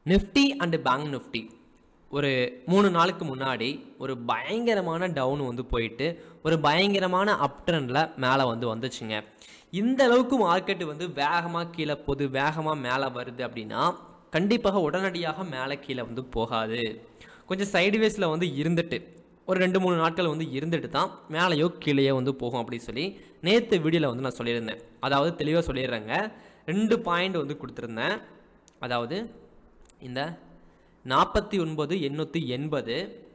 Nifty and bank Nifty ஒரு மூணு நாளுக்கு முன்னாடி ஒரு பயங்கரமான டவுன் வந்து போயிட்டு ஒரு பயங்கரமான அப் ட்ரெண்டில் மேலே வந்து வந்துச்சுங்க இந்த அளவுக்கு மார்க்கெட் வந்து வேகமாக கீழே போகுது வேகமாக மேலே வருது அப்படின்னா கண்டிப்பாக உடனடியாக மேலே கீழே வந்து போகாது கொஞ்சம் சைடுவேஸில் வந்து இருந்துட்டு ஒரு ரெண்டு மூணு நாட்கள் வந்து இருந்துட்டு தான் மேலேயோ கீழேயோ வந்து போகும் அப்படின்னு சொல்லி நேற்று வீடியோவில் வந்து நான் சொல்லியிருந்தேன் அதாவது தெளிவாக சொல்லிடுறேங்க ரெண்டு பாயிண்ட் வந்து கொடுத்துருந்தேன் அதாவது இந்த நாற்பத்தி ஒன்பது எண்ணூற்றி எண்பது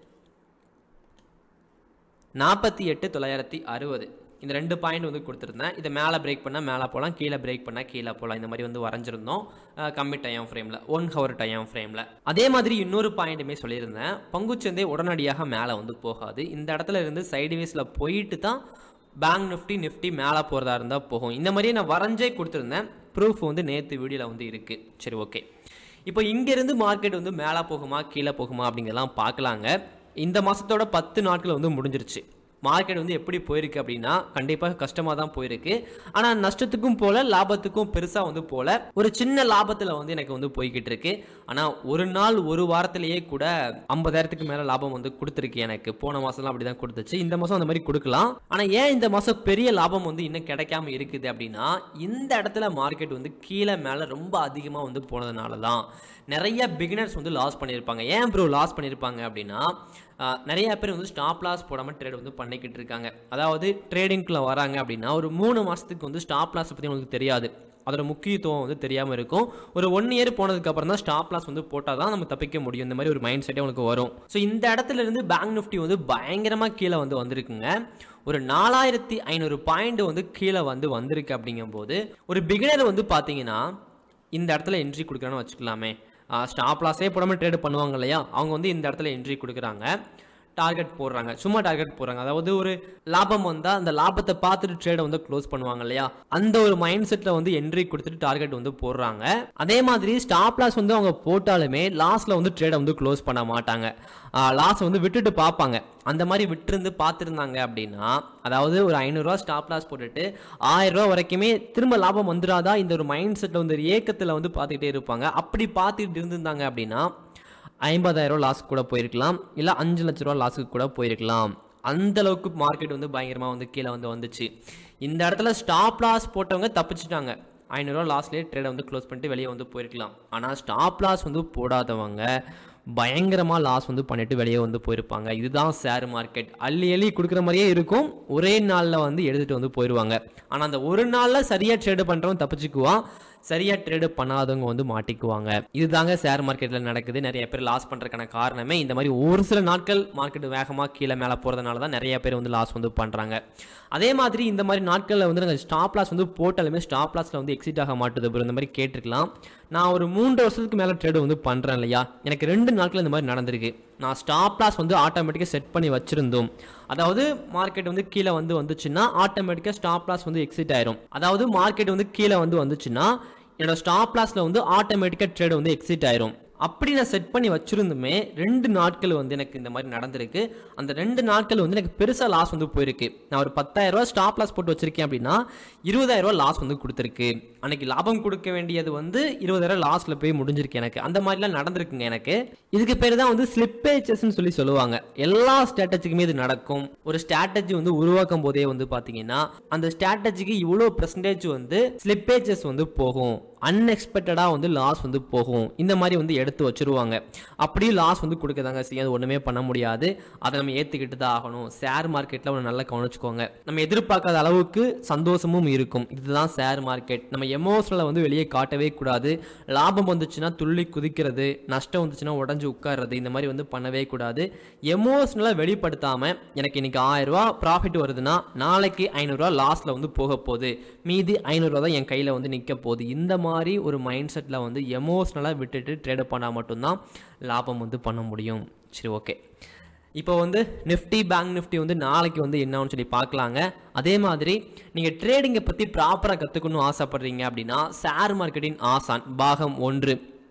நாற்பத்தி எட்டு தொள்ளாயிரத்தி அறுபது இந்த ரெண்டு பாயிண்ட் வந்து கொடுத்துருந்தேன் இதை மேலே பிரேக் பண்ணால் மேலே போகலாம் கீழே பிரேக் பண்ணால் கீழே போகலாம் இந்த மாதிரி வந்து வரைஞ்சிருந்தோம் அஹ் கம்மி டைம் ஃப்ரேமில் ஒன் ஹவர் டைம் ஃப்ரேமில் அதே மாதிரி இன்னொரு பாயிண்ட்டுமே சொல்லியிருந்தேன் பங்குச்சந்தை உடனடியாக மேலே வந்து போகாது இந்த இடத்துல இருந்து சைடுவேஸில் போயிட்டு தான் பேங்க் நிஃப்டி நிஃப்டி மேலே போகிறதா இருந்தால் போகும் இந்த மாதிரியே நான் வரைஞ்சே கொடுத்துருந்தேன் ப்ரூஃப் வந்து நேற்று வீடியோவில் வந்து இருக்குது சரி ஓகே இப்போ இங்கேருந்து மார்க்கெட் வந்து மேலே போகுமா கீழே போகுமா அப்படிங்கிறதெல்லாம் பார்க்கலாங்க இந்த மாதத்தோட பத்து நாட்கள் வந்து முடிஞ்சிருச்சு மார்க்கெட் வந்து எப்படி போயிருக்கு அப்படின்னா கண்டிப்பாக கஷ்டமாக தான் போயிருக்கு ஆனால் நஷ்டத்துக்கும் போல லாபத்துக்கும் பெருசாக வந்து போல ஒரு சின்ன லாபத்தில் வந்து எனக்கு வந்து போய்கிட்டு இருக்கு ஆனால் ஒரு நாள் ஒரு வாரத்திலேயே கூட ஐம்பதாயிரத்துக்கு மேலே லாபம் வந்து கொடுத்துருக்கு எனக்கு போன மாதம்லாம் அப்படி தான் கொடுத்துச்சு இந்த மாதம் அந்த மாதிரி கொடுக்கலாம் ஆனால் ஏன் இந்த மாதம் பெரிய லாபம் வந்து இன்னும் கிடைக்காம இருக்குது அப்படின்னா இந்த இடத்துல மார்க்கெட் வந்து கீழே மேலே ரொம்ப அதிகமாக வந்து போனதுனால தான் நிறைய பிகினர்ஸ் வந்து லாஸ் பண்ணியிருப்பாங்க ஏன் ப்ரோ லாஸ் பண்ணியிருப்பாங்க அப்படின்னா ஆஹ், நிறைய பேர் வந்து ஸ்டாப் லாஸ் போடாமல் ட்ரேட் வந்து பண்ணிக்கிட்டு இருக்காங்க அதாவது ட்ரேடிங்க்குள்ள வராங்க அப்படின்னா ஒரு மூணு மாதத்துக்கு வந்து ஸ்டாப் லாஸ் பற்றி உங்களுக்கு தெரியாது அதோட முக்கியத்துவம் வந்து தெரியாமல் இருக்கும் ஒரு ஒன் இயர் போனதுக்கு அப்புறம் தான் ஸ்டாப் லாஸ் வந்து போட்டால் தான் நம்ம தப்பிக்க முடியும் இந்த மாதிரி ஒரு மைண்ட் செட்டே உங்களுக்கு வரும் ஸோ இந்த இடத்துல இருந்து பேங்க் நிஃப்டி வந்து பயங்கரமாக கீழே வந்து வந்திருக்குங்க ஒரு நாலாயிரத்தி ஐநூறு பாயிண்ட் வந்து கீழே வந்து வந்திருக்கு அப்படிங்கும்போது ஒரு பிகினர் வந்து பார்த்தீங்கன்னா இந்த இடத்துல என்ட்ரி கொடுக்குறேன்னு வச்சுக்கலாமே ஸ்டாப் லாஸே போடாமல் ட்ரேட் பண்ணுவாங்க இல்லையா அவங்க வந்து இந்த இடத்துல என்ட்ரி கொடுக்குறாங்க டார்கெட் போடுறாங்க சும்மா டார்கெட் போடுறாங்க அதாவது ஒரு லாபம் வந்தால் அந்த லாபத்தை பார்த்துட்டு ட்ரேடை வந்து க்ளோஸ் பண்ணுவாங்க இல்லையா அந்த ஒரு மைண்ட் செட்டில் வந்து என்ட்ரி கொடுத்துட்டு டார்கெட் வந்து போடுறாங்க அதே மாதிரி ஸ்டாப் லாஸ் வந்து அவங்க போட்டாலுமே லாஸ்ட்டில் வந்து ட்ரேடை வந்து க்ளோஸ் பண்ண மாட்டாங்க லாஸ் வந்து விட்டுட்டு பார்ப்பாங்க அந்த மாதிரி விட்டுருந்து பார்த்துருந்தாங்க அப்படின்னா அதாவது ஒரு ஐநூறுரூவா ஸ்டாப் லாஸ் போட்டுட்டு ஆயிரம் ரூபா வரைக்குமே திரும்ப லாபம் வந்துடாதா இந்த ஒரு மைண்ட் செட்டில் வந்து ஒரு ஏக்கத்தில் வந்து பார்த்துக்கிட்டே இருப்பாங்க அப்படி பார்த்துக்கிட்டு இருந்திருந்தாங்க அப்படின்னா ஐம்பதாயிரம் லாஸ் கூட போயிருக்கலாம் இல்லை அஞ்சு லட்ச ரூபா லாஸுக்கு கூட போயிருக்கலாம் அந்த அளவுக்கு மார்க்கெட் வந்து பயங்கரமாக வந்து கீழே வந்து வந்துச்சு இந்த இடத்துல ஸ்டாப் லாஸ் போட்டவங்க தப்பிச்சிட்டாங்க ஐநூறுரூவா லாஸ்லேயே ட்ரேடை வந்து க்ளோஸ் பண்ணிட்டு வெளியே வந்து போயிருக்கலாம் ஆனால் ஸ்டாப் லாஸ் வந்து போடாதவங்க பயங்கரமாக லாஸ் வந்து பண்ணிட்டு வெளியே வந்து போயிருப்பாங்க இதுதான் ஷேர் மார்க்கெட் அள்ளி அள்ளி கொடுக்குற மாதிரியே இருக்கும் ஒரே நாளில் வந்து எடுத்துகிட்டு வந்து போயிடுவாங்க ஆனால் அந்த ஒரு நாளில் சரியாக ட்ரேடு பண்ணுறவன் தப்பிச்சுக்குவான் சரியாக ட்ரேடு பண்ணாதவங்க வந்து மாட்டிக்குவாங்க இதுதாங்க ஷேர் மார்க்கெட்டில் நடக்குது நிறைய பேர் லாஸ் பண்ணுறதுக்கான காரணமே இந்த மாதிரி ஒரு சில நாட்கள் மார்க்கெட் வேகமாக கீழே மேலே போகிறதுனால தான் நிறைய பேர் வந்து லாஸ் வந்து பண்ணுறாங்க அதே மாதிரி இந்த மாதிரி நாட்களில் வந்து நாங்கள் ஸ்டாப் லாஸ் வந்து போட்டாலுமே ஸ்டாப் லாஸில் வந்து எக்ஸிட் ஆக மாட்டுது bro. இந்த மாதிரி கேட்டிருக்கலாம் நான் ஒரு மூன்று வருஷத்துக்கு மேலே ட்ரேடு வந்து பண்ணுறேன் இல்லையா எனக்கு ரெண்டு நாட்கள் இந்த மாதிரி நடந்திருக்கு நான் ஸ்டாப் லாஸ் வந்து ஆட்டோமேட்டிக்காக செட் பண்ணி வச்சிருந்தோம் அதாவது மார்க்கெட் வந்து கீழே வந்து வந்துச்சுன்னா ஆட்டோமேட்டிக்காக ஸ்டாப் லாஸ் வந்து எக்ஸிட் ஆயிரும் அதாவது மார்க்கெட் வந்து கீழே வந்து வந்துச்சுன்னா என்னோட ஸ்டாப் லாஸில் வந்து ஆட்டோமேட்டிக்காக ட்ரேடு வந்து எக்ஸிட் ஆயிரும் அப்படி நான் செட் பண்ணி வச்சிருந்துமே ரெண்டு நாட்கள் வந்து எனக்கு இந்த மாதிரி நடந்திருக்கு அந்த ரெண்டு நாட்கள் வந்து எனக்கு பெருசாக லாஸ் வந்து போயிருக்கு நான் ஒரு 10000 ரூபாய் ஸ்டாப் லாஸ் போட்டு வச்சிருக்கேன் அப்படின்னா 20000 ரூபாய் லாஸ் வந்து கொடுத்துருக்கு அன்னைக்கு லாபம் கொடுக்க வேண்டியது வந்து 20000 லாஸ்ட்ல போய் முடிஞ்சிருக்கு எனக்கு அந்த மாதிரிலாம் நடந்திருக்குங்க எனக்கு இதுக்கு பேர் தான் வந்து ஸ்லிப்பேஜஸ்ன்னு சொல்லி சொல்லுவாங்க எல்லா ஸ்ட்ராட்டஜிக்குமே இது நடக்கும் ஒரு ஸ்ட்ராட்டஜி வந்து உருவாக்கும் போதே வந்து பார்த்தீங்கன்னா அந்த ஸ்ட்ராட்டஜிக்கு இவ்வளோ பெர்சன்டேஜ் வந்து ஸ்லிப்பேஜஸ் வந்து போகும் அன்எக்ஸ்பெக்டடாக வந்து லாஸ் வந்து போகும் இந்த மாதிரி வந்து எடுத்து வச்சிருவாங்க அப்படியே லாஸ் வந்து கொடுக்கதாங்க செய்யும் அது ஒன்றுமே பண்ண முடியாது அதை நம்ம ஏற்றுக்கிட்டு தான் ஆகணும் ஷேர் மார்க்கெட்டில் ஒன்று நல்லா கவனிச்சுக்கோங்க நம்ம எதிர்பார்க்காத அளவுக்கு சந்தோஷமும் இருக்கும் இதுதான் ஷேர் மார்க்கெட் நம்ம எமோஷனலை வந்து வெளியே காட்டவே கூடாது லாபம் வந்துச்சுன்னா துள்ளி குதிக்கிறது நஷ்டம் வந்துச்சுன்னா உடஞ்சி உட்கார்றது இந்த மாதிரி வந்து பண்ணவே கூடாது எமோஷனலாக வெளிப்படுத்தாமல் எனக்கு இன்னைக்கு ஆயிரம் ரூபா ப்ராஃபிட் வருதுன்னா நாளைக்கு ஐநூறுரூவா லாஸில் வந்து போக போகுது மீதி ஐநூறுரூவா தான் என் கையில் வந்து நிற்க போகுது இந்த மாதிரி ஒரு மைண்ட் செட்டில் வந்து எமோஷ்னலாக விட்டுட்டு ட்ரேட் பண்ணால் மட்டும்தான் லாபம் வந்து பண்ண முடியும் சரி ஓகே இப்போ வந்து நிஃப்டி பேங்க் நிஃப்டி வந்து நாளைக்கு வந்து என்னன்னு சொல்லி பார்க்கலாங்க அதே மாதிரி நீங்கள் ட்ரேடிங்கை பற்றி ப்ராப்பராக கற்றுக்கணும் ஆசைப்படுறீங்க அப்படின்னா ஷேர் மார்க்கெட்டின் ஆசான் பாகம் ஒன்று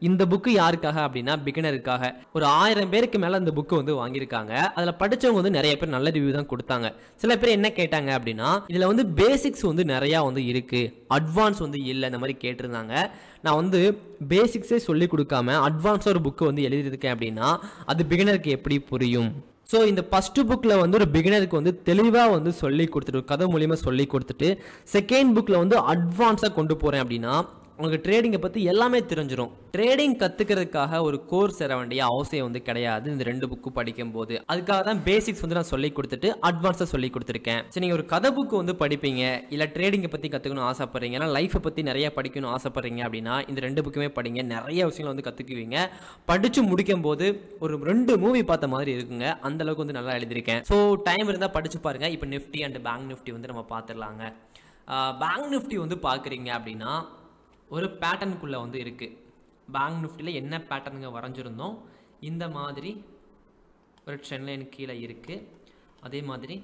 இந்த புக்கு யாருக்காக அப்படின்னா பிகினருக்காக ஒரு ஆயிரம் பேருக்கு மேலே இந்த புக்கு வந்து வாங்கியிருக்காங்க அதில் படித்தவங்க வந்து நிறைய பேர் நல்ல ரிவ்யூ தான் கொடுத்தாங்க சில பேர் என்ன கேட்டாங்க அப்படின்னா இதில் வந்து பேசிக்ஸ் வந்து நிறையா வந்து இருக்குது அட்வான்ஸ் வந்து இல்லை இந்த மாதிரி கேட்டிருந்தாங்க நான் வந்து பேசிக்ஸே சொல்லி கொடுக்காம அட்வான்ஸாக ஒரு புக்கு வந்து எழுதியிருக்கேன் அப்படின்னா அது பிகினருக்கு எப்படி புரியும் ஸோ இந்த ஃபஸ்ட்டு புக்கில் வந்து ஒரு பிகினருக்கு வந்து தெளிவாக வந்து சொல்லி கொடுத்துட்டு ஒரு கதை மூலியமாக சொல்லி கொடுத்துட்டு செகண்ட் புக்கில் வந்து அட்வான்ஸாக கொண்டு போகிறேன் அப்படின்னா உங்களுக்கு ட்ரேடிங்கை பற்றி எல்லாமே தெரிஞ்சிடும் ட்ரேடிங் கற்றுக்கிறதுக்காக ஒரு கோர்ஸ் தர வேண்டிய அவசியம் வந்து கிடையாது இந்த ரெண்டு புக்கு படிக்கும்போது அதுக்காக தான் பேசிக்ஸ் வந்து நான் சொல்லி கொடுத்துட்டு அட்வான்ஸாக சொல்லி கொடுத்துருக்கேன் சரி நீங்கள் ஒரு கதை புக்கு வந்து படிப்பீங்க இல்லை ட்ரேடிங்கை பற்றி கற்றுக்கணும் ஆசைப்பட்றீங்க இல்லை லைஃப்பை பற்றி நிறைய படிக்கணும் ஆசைப்பட்றீங்க அப்படின்னா இந்த ரெண்டு புக்குமே படிங்க நிறைய விஷயங்கள் வந்து கற்றுக்குவீங்க படித்து முடிக்கும் போது ஒரு ரெண்டு மூவி பார்த்த மாதிரி இருக்குங்க அந்த அளவுக்கு வந்து நல்லா எழுதியிருக்கேன் ஸோ டைம் இருந்தால் படிச்சு பாருங்க இப்போ நிஃப்டி அண்ட் பேங்க் நிஃப்டி வந்து நம்ம பார்த்துடலாங்க பேங்க் நிஃப்டி வந்து பார்க்குறீங்க அப்படின்னா ஒரு பேட்டர்னுக்குள்ளே வந்து இருக்குது பேங்க் நிஃப்டியில் என்ன பேட்டர்னுங்க வரைஞ்சிருந்தோம் இந்த மாதிரி ஒரு ட்ரெண்ட் லைன் கீழே இருக்குது அதே மாதிரி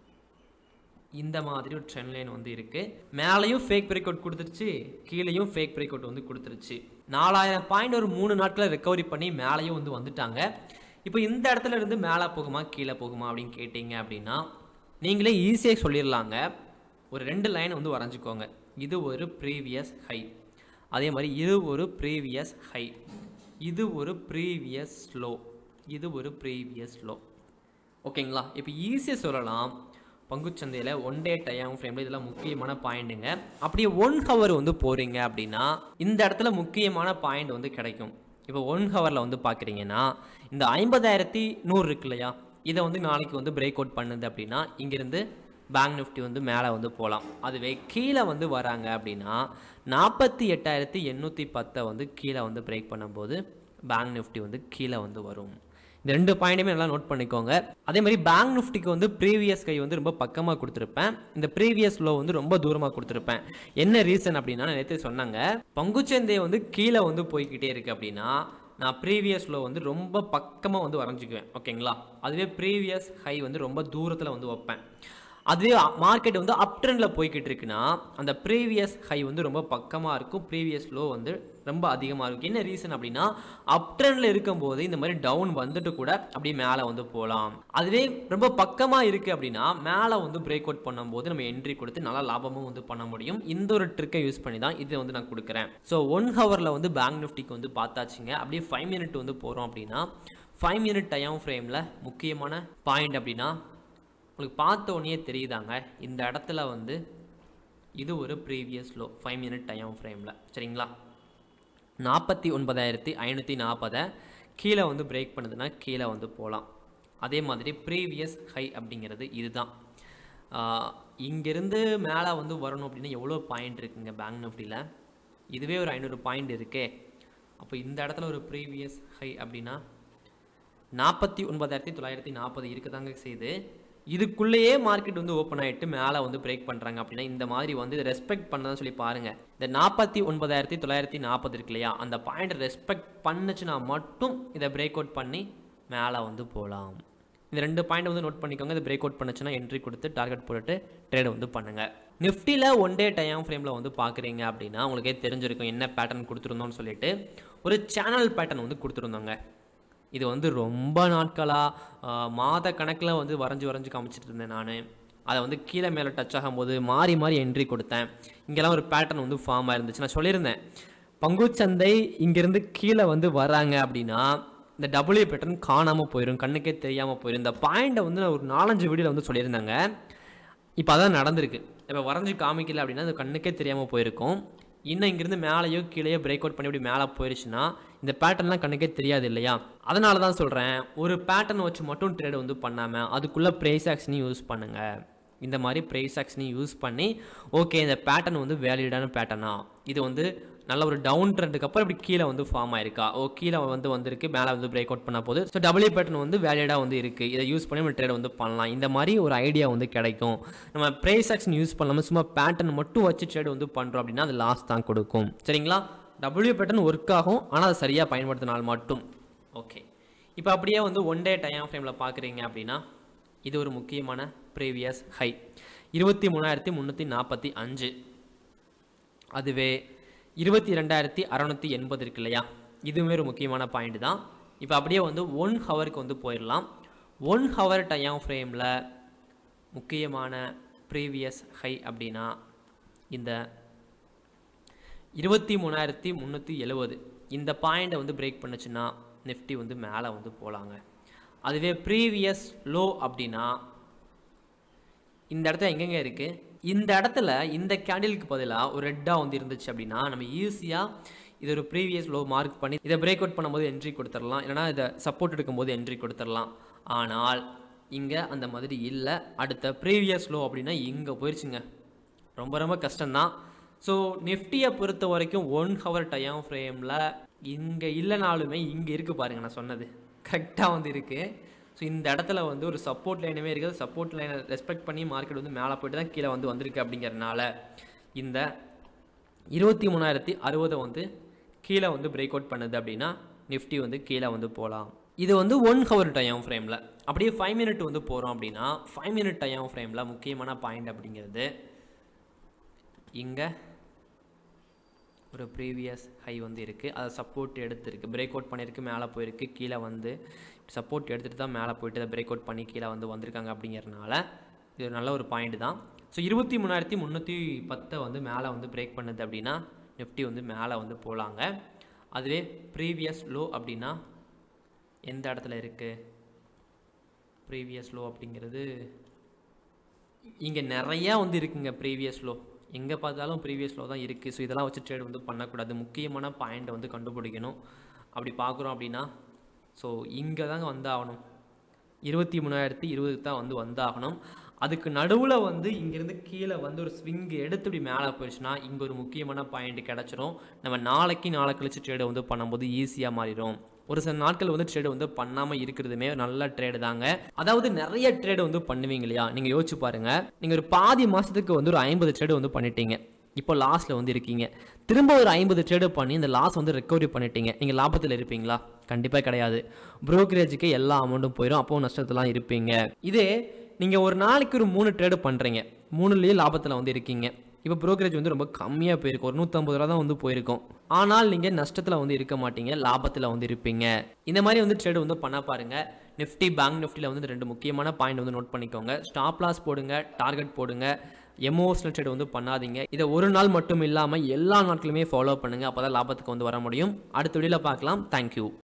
இந்த மாதிரி ஒரு ட்ரெண்ட் லைன் வந்து இருக்குது மேலேயும் ஃபேக் பிரேக் அவுட் கொடுத்துருச்சு கீழேயும் ஃபேக் பிரேக் அவுட் வந்து கொடுத்துருச்சு நாலாயிரம் பாயிண்ட் ஒரு மூணு நாட்களில் ரெக்கவரி பண்ணி மேலேயும் வந்து வந்துட்டாங்க இப்போ இந்த இடத்துல இருந்து மேலே போகுமா கீழே போகுமா அப்படின்னு கேட்டிங்க அப்படின்னா நீங்களே ஈஸியாக சொல்லிடலாங்க ஒரு ரெண்டு லைன் வந்து வரைஞ்சிக்கோங்க இது ஒரு ப்ரீவியஸ் ஹை அதே மாதிரி இது ஒரு ப்ரீவியஸ் ஹை இது ஒரு ப்ரீவியஸ் ஸ்லோ இது ஒரு ப்ரீவியஸ் லோ ஓகேங்களா இப்போ ஈஸியாக சொல்லலாம் பங்குச்சந்தையில் ஒன் டே டைம் ஃப்ரேமில் இதெல்லாம் முக்கியமான பாயிண்ட்டுங்க அப்படியே ஒன் ஹவர் வந்து போகிறீங்க அப்படின்னா இந்த இடத்துல முக்கியமான பாயிண்ட் வந்து கிடைக்கும் இப்போ ஒன் ஹவரில் வந்து பார்க்குறீங்கன்னா இந்த ஐம்பதாயிரத்தி நூறு இருக்கு இல்லையா இதை வந்து நாளைக்கு வந்து பிரேக் அவுட் பண்ணுது அப்படின்னா இங்கேருந்து பேங்க் நிஃப்டி வந்து மேலே வந்து போகலாம் அதுவே கீழே வந்து வராங்க அப்படின்னா நாற்பத்தி எட்டாயிரத்தி எண்ணூற்றி பத்தை வந்து கீழே வந்து பிரேக் பண்ணும்போது பேங்க் நிஃப்டி வந்து கீழே வந்து வரும் இந்த ரெண்டு பாயிண்ட்டுமே நல்லா நோட் பண்ணிக்கோங்க அதே மாதிரி பேங்க் நிஃப்டிக்கு வந்து ப்ரீவியஸ் கை வந்து ரொம்ப பக்கமாக கொடுத்துருப்பேன் இந்த ப்ரீவியஸ் லோ வந்து ரொம்ப தூரமாக கொடுத்துருப்பேன் என்ன ரீசன் அப்படின்னா நேற்று சொன்னாங்க பங்குச்சந்தை வந்து கீழே வந்து போய்கிட்டே இருக்கு அப்படின்னா நான் ப்ரீவியஸ் லோ வந்து ரொம்ப பக்கமாக வந்து வரைஞ்சிக்குவேன் ஓகேங்களா அதுவே ப்ரீவியஸ் ஹை வந்து ரொம்ப தூரத்தில் வந்து வைப்பேன் அதுவே மார்க்கெட் வந்து அப் ட்ரெண்டில் போய்கிட்டு இருக்குன்னா அந்த ப்ரீவியஸ் ஹை வந்து ரொம்ப பக்கமாக இருக்கும் ப்ரீவியஸ் லோ வந்து ரொம்ப அதிகமாக இருக்கும் என்ன ரீசன் அப்படின்னா அப் ட்ரெண்டில் இருக்கும்போது இந்த மாதிரி டவுன் வந்துட்டு கூட அப்படியே மேலே வந்து போகலாம் அதுவே ரொம்ப பக்கமாக இருக்குது அப்படின்னா மேலே வந்து பிரேக் அவுட் பண்ணும்போது நம்ம என்ட்ரி கொடுத்து நல்லா லாபமும் வந்து பண்ண முடியும் இந்த ஒரு ட்ரிக்கை யூஸ் பண்ணி தான் இதை வந்து நான் கொடுக்குறேன் ஸோ ஒன் ஹவரில் வந்து பேங்க் நிஃப்டிக்கு வந்து பார்த்தாச்சுங்க அப்படியே ஃபைவ் மினிட் வந்து போகிறோம் அப்படின்னா ஃபைவ் மினிட் டைம் ஃப்ரேமில் முக்கியமான பாயிண்ட் அப்படின்னா உங்களுக்கு பார்த்த உடனே தெரியுதாங்க இந்த இடத்துல வந்து இது ஒரு previous low five minute time ஃப்ரேமில் சரிங்களா நாற்பத்தி ஒன்பதாயிரத்தி ஐநூற்றி நாற்பதை கீழே வந்து பிரேக் பண்ணுதுன்னா கீழே வந்து போகலாம் அதே மாதிரி ப்ரீவியஸ் ஹை அப்படிங்கிறது இதுதான் இங்கேருந்து மேலே வந்து வரணும் அப்படின்னா எவ்வளோ பாயிண்ட் இருக்குங்க பேங்க் நிஃப்டியில் இதுவே ஒரு ஐநூறு பாயிண்ட் இருக்கே அப்போ இந்த இடத்துல ஒரு ப்ரீவியஸ் ஹை அப்படின்னா நாற்பத்தி ஒன்பதாயிரத்தி தொள்ளாயிரத்தி நாற்பது இருக்கதாங்க செய்யுது இதுக்குள்ளேயே மார்க்கெட் வந்து ஓப்பன் ஆகிட்டு மேலே வந்து பிரேக் பண்ணுறாங்க அப்படின்னா இந்த மாதிரி வந்து இதை ரெஸ்பெக்ட் பண்ணதான் சொல்லி பாருங்கள் இந்த நாற்பத்தி ஒன்பதாயிரத்தி தொள்ளாயிரத்தி நாற்பது இருக்கு இல்லையா அந்த பாயிண்ட் ரெஸ்பெக்ட் பண்ணுச்சுன்னா மட்டும் இதை பிரேக் அவுட் பண்ணி மேலே வந்து போகலாம் இந்த ரெண்டு பாயிண்ட் வந்து நோட் பண்ணிக்கோங்க இதை பிரேக் அவுட் பண்ணுச்சுன்னா என்ட்ரி கொடுத்து டார்கெட் போட்டுட்டு ட்ரேட் வந்து பண்ணுங்கள் நிஃப்டியில் ஒன் டே டைம் ஃப்ரேமில் வந்து பார்க்குறீங்க அப்படின்னா உங்களுக்கே தெரிஞ்சிருக்கும் என்ன பேட்டர்ன் கொடுத்துருந்தோம்னு சொல்லிட்டு ஒரு சேனல் பேட்டர்ன் வந்து கொடுத்துருந்தோங்க இது வந்து ரொம்ப நாட்களாக மாத கணக்கில் வந்து வரைஞ்சி வரைஞ்சி காமிச்சிட்டு இருந்தேன் நான் அதை வந்து கீழே மேலே டச் ஆகும்போது மாறி மாறி என்ட்ரி கொடுத்தேன் இங்கெல்லாம் ஒரு பேட்டர்ன் வந்து ஃபார்ம் ஆயிருந்துச்சு நான் சொல்லியிருந்தேன் பங்குச்சந்தை இங்கேருந்து கீழே வந்து வராங்க அப்படின்னா இந்த டபுள்யூ பேட்டர்ன் காணாமல் போயிடும் கண்ணுக்கே தெரியாமல் போயிடும் இந்த பாயிண்ட்டை வந்து நான் ஒரு நாலஞ்சு வீடியோவில் வந்து சொல்லியிருந்தாங்க இப்போ அதான் நடந்திருக்கு இப்போ வரைஞ்சி காமிக்கல அப்படின்னா அது கண்ணுக்கே தெரியாமல் போயிருக்கும் இன்னும் இங்கேருந்து மேலேயோ கீழேயோ பிரேக் அவுட் பண்ணி இப்படி மேலே போயிருச்சுன்னா இந்த பேட்டர்ன்லாம் கண்ணுக்கே தெரியாது இல்லையா அதனால தான் சொல்கிறேன் ஒரு பேட்டர்ன் வச்சு மட்டும் ட்ரேட் வந்து பண்ணாமல் அதுக்குள்ளே ப்ரைஸ் ஆக்ஷனையும் யூஸ் பண்ணுங்கள் இந்த மாதிரி ப்ரைஸ் ஆக்ஷனையும் யூஸ் பண்ணி ஓகே இந்த பேட்டர்ன் வந்து வேலிடான பேட்டர்னா இது வந்து நல்ல ஒரு டவுன் ட்ரெண்டுக்கு அப்புறம் இப்படி கீழே வந்து ஃபார்ம் ஆயிருக்கா ஓ கீழே வந்து வந்திருக்கு மேலே வந்து பிரேக் அவுட் பண்ண போது ஸோ டபுள்யூ பேட்டர்ன் வந்து வேலிடாக வந்து இருக்குது இதை யூஸ் பண்ணி நம்ம ட்ரேட் வந்து பண்ணலாம் இந்த மாதிரி ஒரு ஐடியா வந்து கிடைக்கும் நம்ம ப்ரைஸ் ஆக்ஷன் யூஸ் பண்ணாமல் சும்மா பேட்டர்ன் மட்டும் வச்சு ட்ரேட் வந்து பண்ணுறோம் அப்படின்னா அது லாஸ் தான் கொடுக்கும் சரிங்களா டபுள்யூ பேட்டர்ன் ஒர்க் ஆகும் ஆனால் அதை சரியாக பயன்படுத்தினால் மட்டும் ஓகே இப்போ அப்படியே வந்து ஒன் டே டைம் ஃப்ரேமில் பார்க்குறீங்க அப்படின்னா இது ஒரு முக்கியமான ப்ரீவியஸ் ஹை இருபத்தி மூணாயிரத்தி முந்நூற்றி நாற்பத்தி அஞ்சு அதுவே இருபத்தி ரெண்டாயிரத்தி அறநூற்றி எண்பது இருக்கு இல்லையா இதுவுமே ஒரு முக்கியமான பாயிண்ட் தான் இப்போ அப்படியே வந்து ஒன் ஹவருக்கு வந்து போயிடலாம் ஒன் ஹவர் டைம் ஃப்ரேமில் முக்கியமான ப்ரீவியஸ் ஹை அப்படின்னா இந்த இருபத்தி மூணாயிரத்தி முந்நூற்றி எழுவது இந்த பாயிண்டை வந்து பிரேக் பண்ணுச்சுன்னா நிஃப்டி வந்து மேலே வந்து போகலாங்க அதுவே ப்ரீவியஸ் லோ அப்படின்னா இந்த இடத்துல எங்கெங்க இருக்குது இந்த இடத்துல இந்த கேண்டிலுக்கு பதிலாக ஒரு ரெட்டாக வந்து இருந்துச்சு அப்படின்னா நம்ம ஈஸியாக இது ஒரு ப்ரீவியஸ் லோ மார்க் பண்ணி இதை பிரேக் அவுட் பண்ணும்போது என்ட்ரி கொடுத்துடலாம் இல்லைனா இதை சப்போர்ட் எடுக்கும்போது என்ட்ரி கொடுத்துடலாம் ஆனால் இங்கே அந்த மாதிரி இல்லை அடுத்த ப்ரீவியஸ் லோ அப்படின்னா இங்கே போயிடுச்சுங்க ரொம்ப ரொம்ப கஷ்டம்தான் ஸோ நிஃப்டியை பொறுத்த வரைக்கும் ஒன் ஹவர் டைம் ஃப்ரேமில் இங்கே இல்லைனாலுமே இங்கே இருக்குது பாருங்க நான் சொன்னது கரெக்டாக வந்து இருக்குது ஸோ இந்த இடத்துல வந்து ஒரு சப்போர்ட் லைனுமே இருக்குது சப்போர்ட் லைனை ரெஸ்பெக்ட் பண்ணி மார்க்கெட் வந்து மேலே போயிட்டு தான் கீழே வந்து வந்திருக்கு அப்படிங்கிறனால இந்த இருபத்தி மூணாயிரத்தி அறுபதை வந்து கீழே வந்து பிரேக் அவுட் பண்ணுது அப்படின்னா நிஃப்டி வந்து கீழே வந்து போகலாம் இது வந்து ஒன் ஹவர் டைம் ஃப்ரேமில் அப்படியே ஃபைவ் மினிட் வந்து போகிறோம் அப்படின்னா ஃபைவ் மினிட் டைம் ஃப்ரேமில் முக்கியமான பாயிண்ட் அப்படிங்கிறது இங்கே ஒரு ப்ரீவியஸ் ஹை வந்து இருக்குது அதை சப்போர்ட் எடுத்துருக்கு பிரேக் அவுட் பண்ணியிருக்கு மேலே போயிருக்கு கீழே வந்து சப்போர்ட் எடுத்துகிட்டு தான் மேலே போயிட்டு அதை பிரேக் அவுட் பண்ணி கீழே வந்து வந்திருக்காங்க அப்படிங்கிறனால இது ஒரு நல்ல ஒரு பாயிண்ட் தான் ஸோ இருபத்தி மூணாயிரத்தி முந்நூற்றி பத்தை வந்து மேலே வந்து பிரேக் பண்ணுது அப்படின்னா நிஃப்டி வந்து மேலே வந்து போகலாங்க அதுவே ப்ரீவியஸ் லோ அப்படின்னா எந்த இடத்துல இருக்குது ப்ரீவியஸ் லோ அப்படிங்கிறது இங்கே நிறையா வந்து இருக்குங்க ப்ரீவியஸ் லோ எங்கே பார்த்தாலும் ப்ரீவியஸ் லோ தான் இருக்குது ஸோ இதெல்லாம் வச்சு ட்ரேட் வந்து பண்ணக்கூடாது முக்கியமான பாயிண்ட்டை வந்து கண்டுபிடிக்கணும் அப்படி பார்க்குறோம் அப்படின்னா ஸோ இங்கே தாங்க வந்தாகணும் இருபத்தி மூணாயிரத்தி இருபது தான் வந்து வந்தாகணும் அதுக்கு நடுவில் வந்து இங்கேருந்து கீழே வந்து ஒரு ஸ்விங் எடுத்து இப்படி மேலே போயிடுச்சுன்னா இங்கே ஒரு முக்கியமான பாயிண்ட் கிடச்சிரும் நம்ம நாளைக்கு நாளை கழிச்சு ட்ரேடை வந்து பண்ணும்போது ஈஸியாக மாறிடும் ஒரு சில நாட்கள் வந்து ட்ரேடு வந்து பண்ணாமல் இருக்கிறதுமே நல்ல ட்ரேடு தாங்க அதாவது நிறைய ட்ரேடு வந்து பண்ணுவீங்க இல்லையா நீங்கள் யோசிச்சு பாருங்க நீங்கள் ஒரு பாதி மாதத்துக்கு வந்து ஒரு ஐம்பது ட்ரேடு வந்து பண்ணிட்டீங்க இப்போ லாஸில் வந்து இருக்கீங்க திரும்ப ஒரு ஐம்பது ட்ரேடு பண்ணி இந்த லாஸ் வந்து ரெக்கவரி பண்ணிட்டீங்க நீங்கள் லாபத்தில் இருப்பீங்களா கண்டிப்பாக கிடையாது ப்ரோக்கரேஜுக்கு எல்லா அமௌண்ட்டும் போயிடும் அப்போ நஷ்டத்துலாம் இருப்பீங்க இதே நீங்கள் ஒரு நாளைக்கு ஒரு மூணு ட்ரேடு பண்ணுறீங்க மூணுலேயும் லாபத்தில் வந்து இருக்கீங்க இப்போ ப்ரோக்கரேஜ் வந்து ரொம்ப கம்மியாக போயிருக்கும் ஒரு நூற்றம்பது ரூபா தான் வந்து போயிருக்கும் ஆனால் நீங்கள் நஷ்டத்தில் வந்து இருக்க மாட்டீங்க லாபத்தில் வந்து இருப்பீங்க இந்த மாதிரி வந்து ட்ரேடு வந்து பண்ண பாருங்க நிஃப்டி பேங்க் நிஃப்டியில் வந்து ரெண்டு முக்கியமான பாயிண்ட் வந்து நோட் பண்ணிக்கோங்க ஸ்டாப் லாஸ் போடுங்க டார்கெட் போடுங்க எமோஷனல் ட்ரேட் வந்து பண்ணாதீங்க இதை ஒரு நாள் மட்டும் இல்லாமல் எல்லா நாட்களுமே ஃபாலோ பண்ணுங்கள் அப்போ தான் லாபத்துக்கு வந்து வர முடியும் அடுத்த வீடியோவில் பார்க்கலாம் தேங்க்யூ